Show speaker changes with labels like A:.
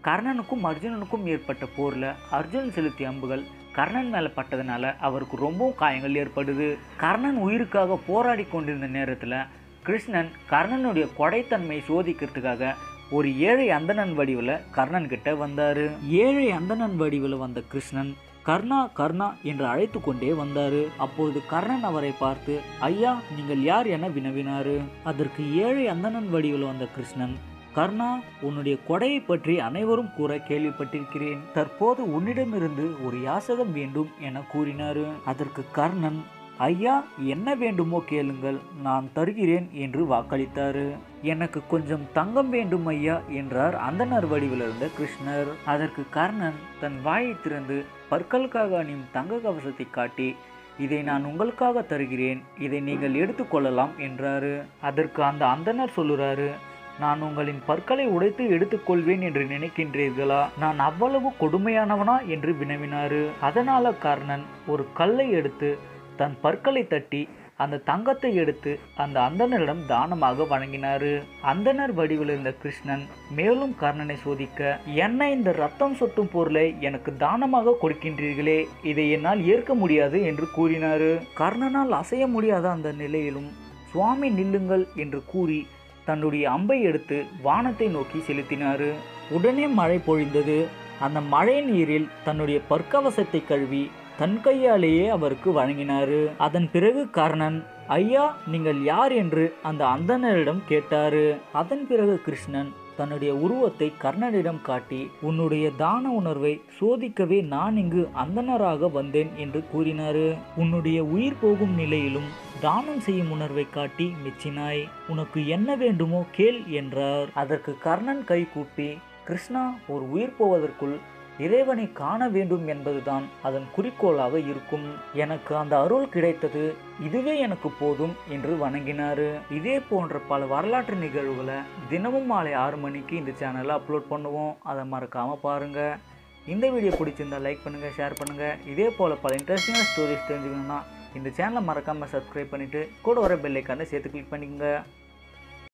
A: கர்ணனுக்கும் அர்ஜுனனுக்கும் ஏற்பட்ட போரில் அர்ஜுனன் செலுத்திய அம்புகள் கர்ணன் மேலே பட்டதுனால அவருக்கு ரொம்பவும் காயங்கள் ஏற்படுது கர்ணன் உயிருக்காக போராடி கொண்டிருந்த நேரத்தில் கிருஷ்ணன் கர்ணனுடைய கொடைத்தன்மையை சோதிக்கிறதுக்காக ஒரு ஏழை அந்தணன் வடிவில் கர்ணன் கிட்ட வந்தார் ஏழை அந்தணன் வடிவில் வந்த கிருஷ்ணன் கர்ணா கர்ணா என்று அழைத்து கொண்டே வந்தாரு அப்பொழுது கர்ணன் அவரை பார்த்து ஐயா நீங்கள் யார் என வினவினாரு அதற்கு ஏழை அந்தணன் வடிவில் வந்த கிருஷ்ணன் கர்ணா உன்னுடைய கொடையை பற்றி அனைவரும் கூற கேள்விப்பட்டிருக்கிறேன் தற்போது உன்னிடமிருந்து ஒரு யாசகம் வேண்டும் என கூறினாரு அதற்கு கர்ணன் ஐயா என்ன வேண்டுமோ கேளுங்கள் நான் தருகிறேன் என்று வாக்களித்தாரு எனக்கு கொஞ்சம் தங்கம் வேண்டும் ஐயா என்றார் அந்தனர் வடிவில் இருந்த கிருஷ்ணர் அதற்கு கர்ணன் தன் வாயை திறந்து பற்களுக்காக அணியும் தங்க கவசத்தை காட்டி இதை நான் உங்களுக்காக தருகிறேன் இதை நீங்கள் எடுத்துக்கொள்ளலாம் என்றாரு அதற்கு அந்த அந்தனர் சொல்லுறாரு நான் உங்களின் பற்களை உடைத்து எடுத்துக்கொள்வேன் என்று நினைக்கின்றீர்களா நான் அவ்வளவு கொடுமையானவனா என்று வினவினாரு அதனால கர்ணன் ஒரு கல்லை எடுத்து தன் பற்களை தட்டி அந்த தங்கத்தை எடுத்து அந்த அந்தணரிடம் தானமாக வழங்கினாரு அந்தணர் வடிவில் இருந்த கிருஷ்ணன் மேலும் கர்ணனை சோதிக்க என்ன இந்த ரத்தம் சொட்டும் பொருளை எனக்கு தானமாக கொடுக்கின்றீர்களே இதை என்னால் ஏற்க முடியாது என்று கூறினாரு கர்ணனால் அசைய முடியாத அந்த நிலையிலும் சுவாமி நில்லுங்கள் என்று கூறி தன்னுடைய அம்பை எடுத்து வானத்தை நோக்கி செலுத்தினாரு உடனே மழை பொழிந்தது அந்த மழை நீரில் தன்னுடைய பற்கவசத்தை கழுவி தன் கையாலேயே அவருக்கு வழங்கினாரு அதன் பிறகு கர்ணன் ஐயா நீங்கள் யார் என்று அந்த அந்தணரிடம் கேட்டாரு அதன் பிறகு கிருஷ்ணன் தன்னுடைய உருவத்தை கர்ணனிடம் காட்டி உன்னுடைய தான உணர்வை சோதிக்கவே நான் இங்கு அந்தணராக வந்தேன் என்று கூறினாரு உன்னுடைய உயிர் போகும் நிலையிலும் தானம் செய்யும் உணர்வை காட்டி மெச்சினாய் உனக்கு என்ன வேண்டுமோ கேள் என்றார் அதற்கு கர்ணன் கை கூப்பி கிருஷ்ணா ஒரு உயிர் போவதற்குள் இறைவனை காண வேண்டும் என்பதுதான் அதன் குறிக்கோளாக இருக்கும் எனக்கு அந்த அருள் கிடைத்தது இதுவே எனக்கு போதும் என்று வணங்கினாரு இதே போன்ற பல வரலாற்று நிகழ்வுகளை தினமும் மாலை ஆறு மணிக்கு இந்த சேனலில் அப்லோட் பண்ணுவோம் அதை மறக்காம பாருங்க இந்த வீடியோ பிடிச்சிருந்தா லைக் பண்ணுங்க ஷேர் பண்ணுங்க இதே போல பல இன்ட்ரெஸ்டிங்கான ஸ்டோரிஸ் தெரிஞ்சுக்கணும்னா இந்த சேனலை மறக்காம சப்ஸ்கிரைப் பண்ணிட்டு கூட வர பெல் ஐக்கானை சேர்த்து கிளிக் பண்ணிக்கோங்க